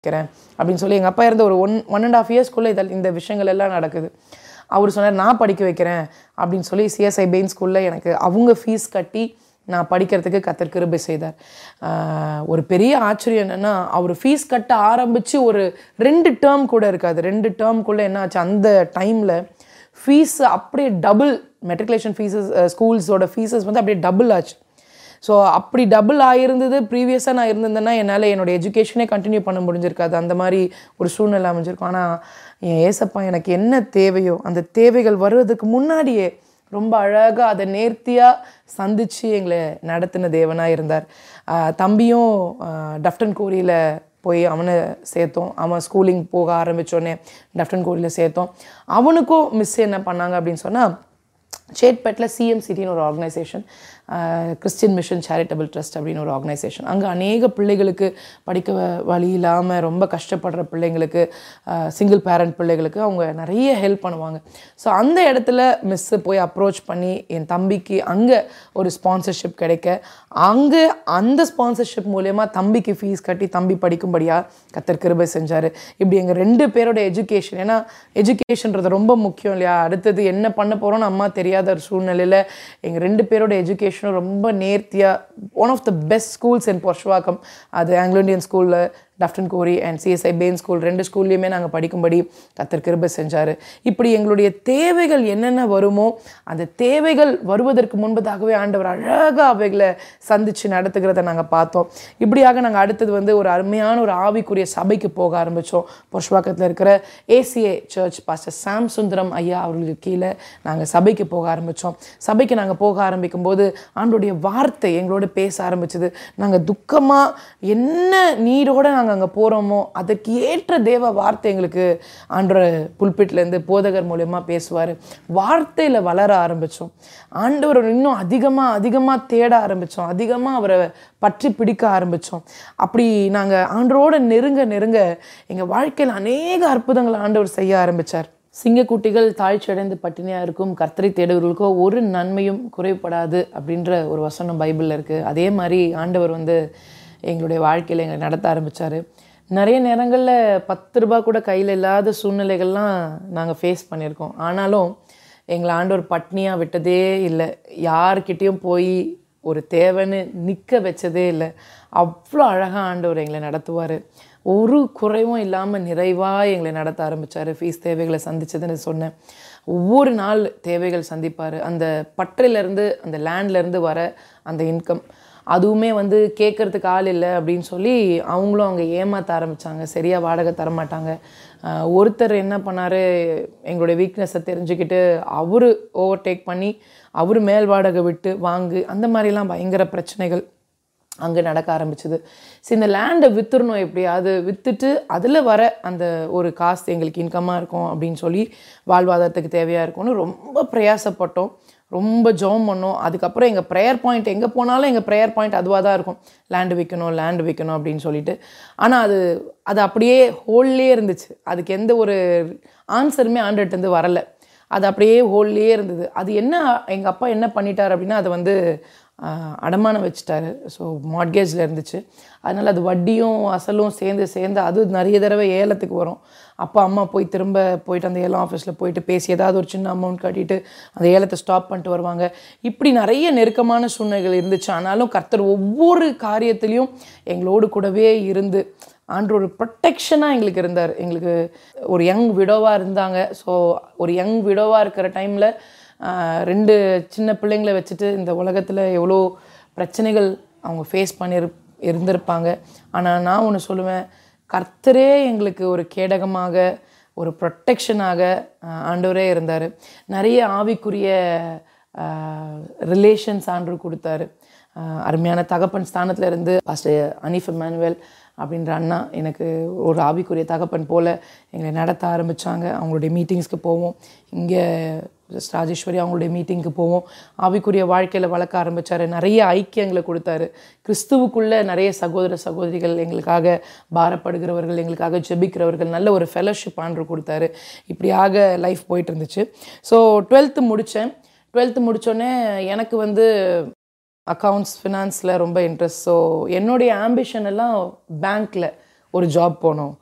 வைக்கிறேன் அப்படின்னு சொல்லி எங்கள் அப்பா இருந்த ஒரு ஒன் ஒன் அண்ட் ஆஃப் இயர்ஸ்க்குள்ளே இதில் இந்த விஷயங்கள் எல்லாம் நடக்குது அவர் சொன்னார் நான் படிக்க வைக்கிறேன் அப்படின்னு சொல்லி சிஎஸ்ஐ பெயின் ஸ்கூலில் எனக்கு அவங்க ஃபீஸ் கட்டி நான் படிக்கிறதுக்கு கத்தர் கிருபை செய்தார் ஆஹ் ஒரு பெரிய ஆச்சரியம் என்னென்னா அவர் ஃபீஸ் கட்ட ஆரம்பித்து ஒரு ரெண்டு டேர்ம் கூட இருக்காது ரெண்டு டேர்ம்குள்ளே என்ன ஆச்சு அந்த டைமில் ஃபீஸ் அப்படியே டபுள் மெட்ரிகுலேஷன் ஃபீஸஸ் ஸ்கூல்ஸோட ஃபீஸஸ் வந்து அப்படியே டபுள் ஆச்சு ஸோ அப்படி டபுள் ஆகிருந்தது ப்ரீவியஸாக நான் இருந்திருந்தேன்னா என்னால் என்னோட எஜுகேஷனே கண்டினியூ பண்ண முடிஞ்சிருக்காது அந்த மாதிரி ஒரு சூழ்நிலை அமைஞ்சிருக்கும் ஆனால் என் ஏசப்பா எனக்கு என்ன தேவையோ அந்த தேவைகள் வருவதற்கு முன்னாடியே ரொம்ப அழகாக அதை நேர்த்தியாக சந்தித்து எங்களை நடத்தின தேவனாக இருந்தார் ஆஹ் தம்பியும் ஆஹ் டஃப்டன் கோரியில் போய் அவனை சேர்த்தோம் அவன் ஸ்கூலிங் போக ஆரம்பித்தோடனே டஃப்டன் கோரியில் சேர்த்தோம் அவனுக்கும் மிஸ் என்ன பண்ணாங்க அப்படின்னு சொன்னால் சேட்பேட்டில் சிஎம்சிடின்னு ஒரு organisation Christian mission charitable trust அப்படின்னு ஒரு ஆர்கனைசேஷன் அங்கே அநேக பிள்ளைகளுக்கு படிக்க வ- வழி இல்லாமல் ரொம்ப கஷ்டப்படுற பிள்ளைங்களுக்கு சிங்கிள் பேரண்ட் பிள்ளைகளுக்கு அவங்க நிறைய ஹெல்ப் பண்ணுவாங்க ஸோ அந்த இடத்துல மிஸ்ஸு போய் அப்ரோச் பண்ணி என் தம்பிக்கு அங்கே ஒரு ஸ்பான்சர்ஷிப் கிடைக்க அங்கே அந்த ஸ்பான்சர்ஷிப் மூலயமா தம்பிக்கு ஃபீஸ் கட்டி தம்பி படிக்கும்படியாக கத்தர் கிருபை செஞ்சார் இப்படி எங்கள் ரெண்டு பேரோட எஜுகேஷன் ஏன்னா எஜுகேஷன்றது ரொம்ப முக்கியம் இல்லையா அடுத்தது என்ன பண்ண போகிறோம்னு அம்மா தெரியாத ஒரு சூழ்நிலையில் எங்கள் ரெண்டு பேரோட எஜுகேஷனும் ரொம்ப நேர்த்தியாக one of the best schools in Purasawalkam அது ஆங்கிலோ இந்தியன் ஸ்கூலில் டஃப்டன் கோரி அண்ட் சிஎஸ்ஐ பெயின் ஸ்கூல் ரெண்டு ஸ்கூல்லையுமே நாங்கள் படிக்கும்படி கத்தர் கிருபை செஞ்சார் இப்படி எங்களுடைய தேவைகள் என்னென்ன வருமோ அந்த தேவைகள் வருவதற்கு முன்பதாகவே ஆண்டவர் அழகாக அவைகளை சந்தித்து நடத்துகிறத நாங்கள் பார்த்தோம் இப்படியாக நாங்கள் அடுத்தது வந்து ஒரு அருமையான ஒரு ஆவிக்குரிய சபைக்கு போக ஆரம்பித்தோம் பொர்ஷ்வாக்கத்தில் இருக்கிற ACA church pastor Sam Sundaram ஐயா அவர்களுக்கு கீழே நாங்கள் சபைக்கு போக ஆரம்பித்தோம் சபைக்கு நாங்கள் போக ஆரம்பிக்கும் போது ஆண்டுடைய வார்த்தை எங்களோட பேச ஆரம்பிச்சது நாங்கள் துக்கமாக என்ன நீரோட நாங்கள் அங்கே போகிறோமோ அதற்கு ஏற்ற தேவ வார்த்தை எங்களுக்கு ஆண்டோட புல்பிட்லேருந்து போதகர் மூலயமா பேசுவார் வார்த்தையில் வளர ஆரம்பித்தோம் ஆண்டவர் இன்னும் அதிகமாக அதிகமாக தேட ஆரம்பித்தோம் அதிகமாக அவரை பற்றி பிடிக்க ஆரம்பித்தோம் அப்படி நாங்கள் ஆண்டரோட நெருங்க நெருங்க எங்கள் வாழ்க்கையில் அநேக அற்புதங்களை ஆண்டவர் செய்ய ஆரம்பித்தார் சிங்கக்குட்டிகள் தாழ்ச்சியடைந்து பட்டினியாக இருக்கும் கர்த்தரை தேடுவர்களுக்கோ ஒரு நன்மையும் குறைபடாது அப்படின்ற ஒரு வசனம் பைபிளில் இருக்குது அதே மாதிரி ஆண்டவர் வந்து எங்களுடைய வாழ்க்கையில் எங்களை நடத்த ஆரம்பித்தார் நிறைய நேரங்களில் பத்து ரூபா கூட கையில் இல்லாத சூழ்நிலைகள்லாம் நாங்கள் ஃபேஸ் பண்ணியிருக்கோம் ஆனாலும் எங்களை ஆண்டவர் பட்னியாக விட்டதே இல்லை யார்கிட்டேயும் போய் ஒரு தேவைன்னு நிற்க வச்சதே இல்லை அவ்வளோ அழகாக ஆண்டவர் எங்களை நடத்துவார் ஒரு குறைவும் இல்லாமல் நிறைவாக எங்களை நடத்த ஆரம்பித்தார் ஃபீஸ் தேவைகளை சந்திச்சதுன்னு சொன்னேன் ஒவ்வொரு நாள் தேவைகள் சந்திப்பார் அந்த பற்றிலேருந்து அந்த லேண்ட்லேருந்து வர அந்த இன்கம் அதுவுமே வந்து கேட்கறதுக்கு ஆள் இல்லை அப்படின்னு சொல்லி அவங்களும் அவங்க ஏமாற்ற ஆரம்பித்தாங்க சரியாக வாடகை தரமாட்டாங்க ஆஹ் ஒருத்தர் என்ன பண்ணார் எங்களுடைய வீக்னஸை தெரிஞ்சுக்கிட்டு அவர் ஓவர்டேக் பண்ணி அவர் மேல் வாடகை விட்டு வாங்கு அந்த மாதிரிலாம் பயங்கர பிரச்சனைகள் அங்கே நடக்க ஆரம்பிச்சது சரி இந்த லேண்டை விற்றுறணும் எப்படியாவது விற்றுட்டு அதில் வர அந்த ஒரு காசு எங்களுக்கு இன்கமாக இருக்கும் அப்படின்னு சொல்லி வாழ்வாதாரத்துக்கு தேவையாக இருக்கும்னு ரொம்ப பிரயாசப்பட்டோம் ரொம்ப ஜோம் பண்ணோம் அதுக்கப்புறம் எங்கள் ப்ரேயர் பாயிண்ட் எங்கே போனாலும் எங்கள் ப்ரேயர் பாயிண்ட் அதுவாக தான் இருக்கும் லேண்டு விற்கணும் லேண்டு விற்கணும் அப்படின்னு சொல்லிட்டு ஆனால் அது அது அப்படியே ஹோல்லே இருந்துச்சு அதுக்கு எந்த ஒரு ஆன்சருமே ஆண்டுகிட்டேருந்து வரலை அது அப்படியே ஹோல்லே இருந்தது அது என்ன எங்கள் அப்பா என்ன பண்ணிட்டார் அப்படின்னா அதை வந்து ஆஹ், அடமானம் வச்சுட்டாரு ஸோ மாட்கேஜில் இருந்துச்சு அதனால் அது வட்டியும் அசலும் சேர்ந்து சேர்ந்து அது நிறைய தடவை ஏலத்துக்கு வரும் அப்பா அம்மா போய் திரும்ப போயிட்டு அந்த ஏலம் ஆஃபீஸில் போயிட்டு பேசி ஏதாவது ஒரு சின்ன அமௌண்ட் கட்டிட்டு அந்த ஏலத்தை ஸ்டாப் பண்ணிட்டு வருவாங்க இப்படி நிறைய நெருக்கமான சூழ்நிலைகள் இருந்துச்சு ஆனாலும் கர்த்தர் ஒவ்வொரு காரியத்திலையும் எங்களோடு கூடவே இருந்து ஆண்டு ஒரு ப்ரொட்டெக்ஷனாக எங்களுக்கு இருந்தார் எங்களுக்கு ஒரு யங் விடோவாக இருந்தாங்க ஸோ ஒரு யங் விடோவாக இருக்கிற டைமில் ரெண்டு சின்ன பிள்ளைங்களை வச்சுட்டு இந்த உலகத்தில் எவ்வளோ பிரச்சனைகள் அவங்க ஃபேஸ் பண்ணிரு இருந்திருப்பாங்க ஆனால் நான் ஒன்று சொல்லுவேன் கர்த்தரே எங்களுக்கு ஒரு கேடகமாக ஒரு ப்ரொட்டெக்ஷனாக ஆண்டவரே இருந்தார் நிறைய ஆவிக்குரிய ரிலேஷன்ஸ் ஆண்டு கொடுத்தாரு ஆஹ் அருமையான தகப்பன் ஸ்தானத்தில் இருந்து பாஸ்டர் அனீஃப் எமானுவேல் அப்படின்ற அண்ணா எனக்கு ஒரு ஆவிக்குரிய தகப்பன் போல் எங்களை நடத்த ஆரம்பித்தாங்க அவங்களுடைய மீட்டிங்ஸ்க்கு போவோம் இங்கே ராஜேஸ்வரி அவங்களுடைய மீட்டிங்க்கு போவோம் ஆவிக்குரிய வாழ்க்கையில் வளர்க்க ஆரம்பித்தார் நிறைய ஐக்கியங்களை கொடுத்தாரு கிறிஸ்துவுக்குள்ளே நிறைய சகோதர சகோதரிகள் எங்களுக்காக பாரப்படுகிறவர்கள் எங்களுக்காக ஜெபிக்கிறவர்கள் நல்ல ஒரு ஃபெலோஷிப் ஆண்டு கொடுத்தாரு இப்படியாக லைஃப் போயிட்டு இருந்துச்சு ஸோ டுவெல்த்து முடித்தேன் டுவெல்த்து முடித்தோடனே எனக்கு வந்து அக்கௌண்ட்ஸ் ஃபினான்ஸில் ரொம்ப இன்ட்ரெஸ்ட் ஸோ என்னுடைய ஆம்பிஷன் எல்லாம் பேங்க்கில் ஒரு ஜாப் போகணும்